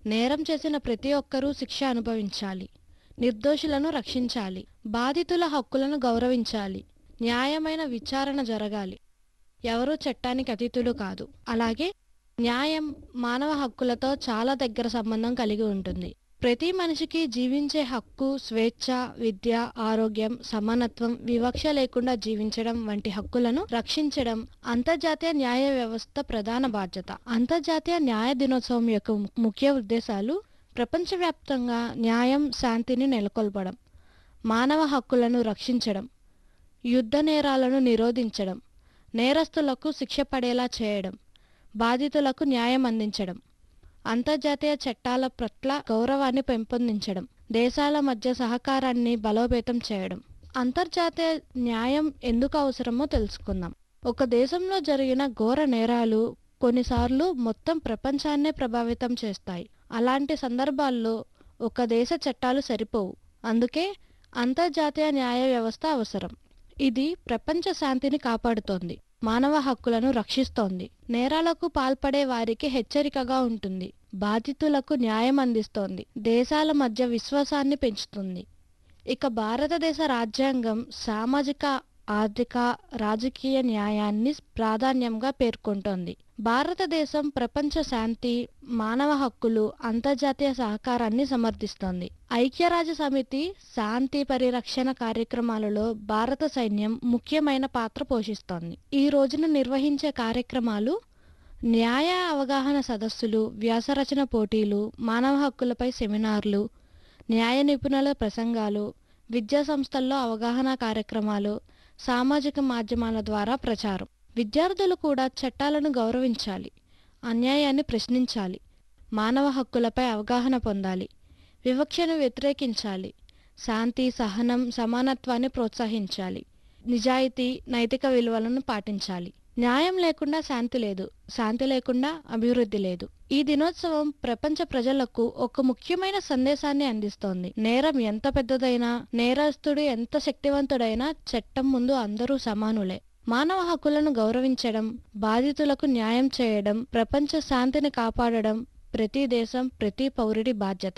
నేరం చేసిన ప్రతి ఒక్కరూ శిక్ష అనుభవించాలి నిర్దోషులను రక్షించాలి బాధితుల హక్కులను గౌరవించాలి న్యాయమైన విచారణ జరగాలి ఎవరూ చట్టానికి అతీతులు కాదు అలాగే న్యాయం మానవ హక్కులతో చాలా దగ్గర సంబంధం కలిగి ఉంటుంది ప్రతి మనిషికి జీవించే హక్కు స్వేచ్ఛ విద్య ఆరోగ్యం సమానత్వం వివక్ష లేకుండా జీవించడం వంటి హక్కులను రక్షించడం అంతర్జాతీయ న్యాయ వ్యవస్థ ప్రధాన బాధ్యత అంతర్జాతీయ న్యాయ దినోత్సవం యొక్క ముఖ్య ఉద్దేశాలు ప్రపంచవ్యాప్తంగా న్యాయం శాంతిని నెలకొల్పడం మానవ హక్కులను రక్షించడం యుద్ధ నేరాలను నిరోధించడం నేరస్తులకు శిక్ష పడేలా చేయడం బాధితులకు న్యాయం అందించడం అంతర్జాతీయ చట్టాల పట్ల గౌరవాన్ని పెంపొందించడం దేశాల మధ్య సహకారాన్ని బలోపేతం చేయడం అంతర్జాతీయ న్యాయం ఎందుకు అవసరమో తెలుసుకుందాం ఒక దేశంలో జరిగిన ఘోర నేరాలు కొన్నిసార్లు మొత్తం ప్రపంచాన్నే ప్రభావితం చేస్తాయి అలాంటి సందర్భాల్లో ఒక దేశ చట్టాలు సరిపోవు అందుకే అంతర్జాతీయ న్యాయ వ్యవస్థ అవసరం ఇది ప్రపంచ శాంతిని కాపాడుతోంది మానవ హక్కులను రక్షిస్తోంది నేరాలకు పాల్పడే వారికి హెచ్చరికగా ఉంటుంది బాధితులకు న్యాయం అందిస్తోంది దేశాల మధ్య విశ్వాసాన్ని పెంచుతుంది ఇక భారతదేశ రాజ్యాంగం సామాజిక ఆర్థిక రాజకీయ న్యాయాన్ని ప్రాధాన్యంగా పేర్కొంటోంది భారతదేశం ప్రపంచ శాంతి మానవ హక్కులు అంతర్జాతీయ సహకారాన్ని సమర్థిస్తోంది ఐక్యరాజ్య సమితి శాంతి పరిరక్షణ కార్యక్రమాలలో భారత సైన్యం ముఖ్యమైన పాత్ర పోషిస్తోంది ఈ రోజున నిర్వహించే కార్యక్రమాలు న్యాయ అవగాహన సదస్సులు వ్యాసరచన పోటీలు మానవ హక్కులపై సెమినార్లు న్యాయ నిపుణుల ప్రసంగాలు విద్యా సంస్థల్లో అవగాహన కార్యక్రమాలు సామాజిక మాధ్యమాల ద్వారా ప్రచారం విద్యార్థులు కూడా చట్టాలను గౌరవించాలి అన్యాయాన్ని ప్రశ్నించాలి మానవ హక్కులపై అవగాహన పొందాలి వివక్షను వ్యతిరేకించాలి శాంతి సహనం సమానత్వాన్ని ప్రోత్సహించాలి నిజాయితీ నైతిక విలువలను పాటించాలి న్యాయం లేకుండా శాంతి లేదు శాంతి లేకుండా అభివృద్ధి లేదు ఈ దినోత్సవం ప్రపంచ ప్రజలకు ఒక ముఖ్యమైన సందేశాన్ని అందిస్తోంది నేరం ఎంత పెద్దదైనా నేరస్తుడు ఎంత శక్తివంతుడైనా చట్టం ముందు అందరూ సమానులే మానవ హక్కులను గౌరవించడం బాధితులకు న్యాయం చేయడం ప్రపంచ శాంతిని కాపాడడం ప్రతి దేశం ప్రతి పౌరుడి బాధ్యత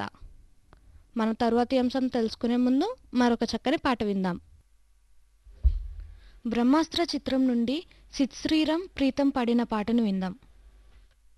మన తరువాతి అంశం తెలుసుకునే ముందు మరొక చక్కని పాట విందాం బ్రహ్మాస్త్ర చిత్రం నుండి సిద్ శ్రీరామ్ ప్రీతం పాడిన పాటను విందాం